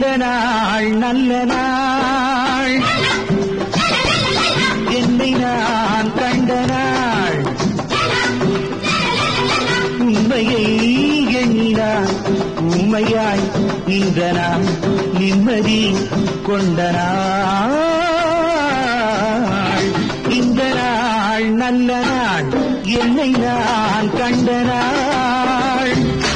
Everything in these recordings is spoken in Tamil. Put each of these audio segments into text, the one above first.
இந்த நாள் நல்ல நாள் என்னை நான் கண்ட நாள் உண்மையை எண்ணினான் உண்மையாய் இந்த நாள் நிம்மதி கொண்ட நாள் இந்த நாள் நல்ல நாள் என்னை நான் கண்ட நாள்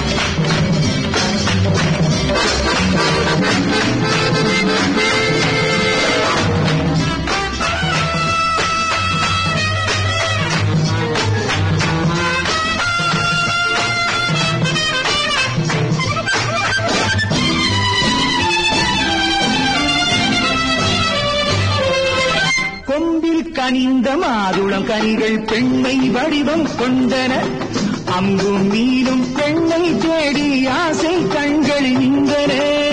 கொம்பில் கனிந்த மாதுளம் கனிகள் பெண்மை வடிவம் கொண்டன அம்பும் மீனும் பெண்ணை தேடி ஆசை கண்கள் நின்றன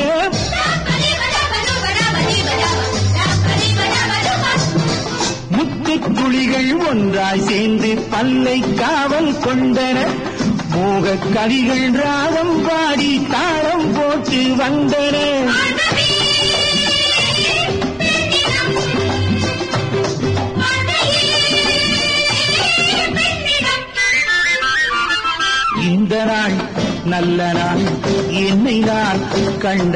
முத்துக் குழிகள் ஒன்றாய் சேர்ந்து பல்லை காவல் கொண்டன மோகக் கவிகள் ராகம் பாடி தாளம் போட்டு வந்தன இந்த நாள் நல்ல நாள் என்னை நான் கண்ட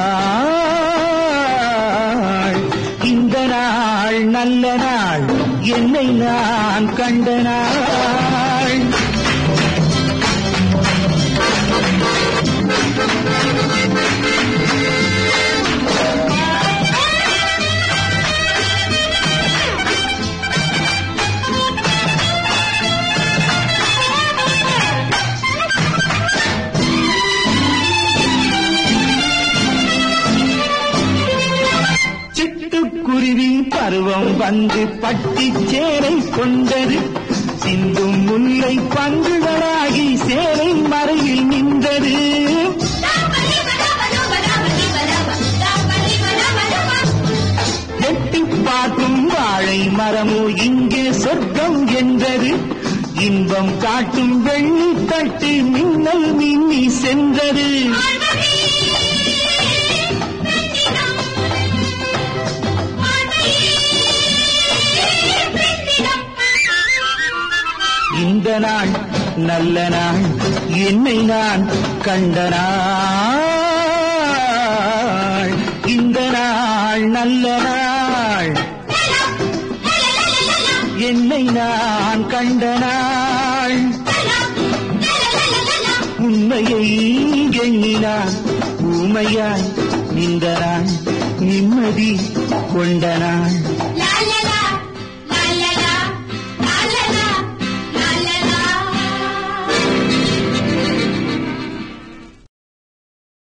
நாள் இந்த நாள் நல்ல நாள் என்னை நான் கண்ட நாள் சிட்டுக்குருவி பருவம் வந்து பட்டி சேலை கொண்டது சிந்தும் முல்லை பங்குகளாகி சேலை மறையில் நின்றது எட்டி பார்க்கும் வாழை மரமோ இங்கே சொர்க்கம் என்றது இன்பம் காட்டும் வெள்ளி தட்டு மின்னல் மின்னி சென்றது இந்த நாள் நல்ல நாள் என்னை நான் கண்ட நாள் இந்த நாள் நல்ல நாள் என்னை நான் கண்ட நாள் உண்மையை எண்ணினான் ஊமையாய் நின்ற நாள் நிம்மதி கொண்ட நாள் La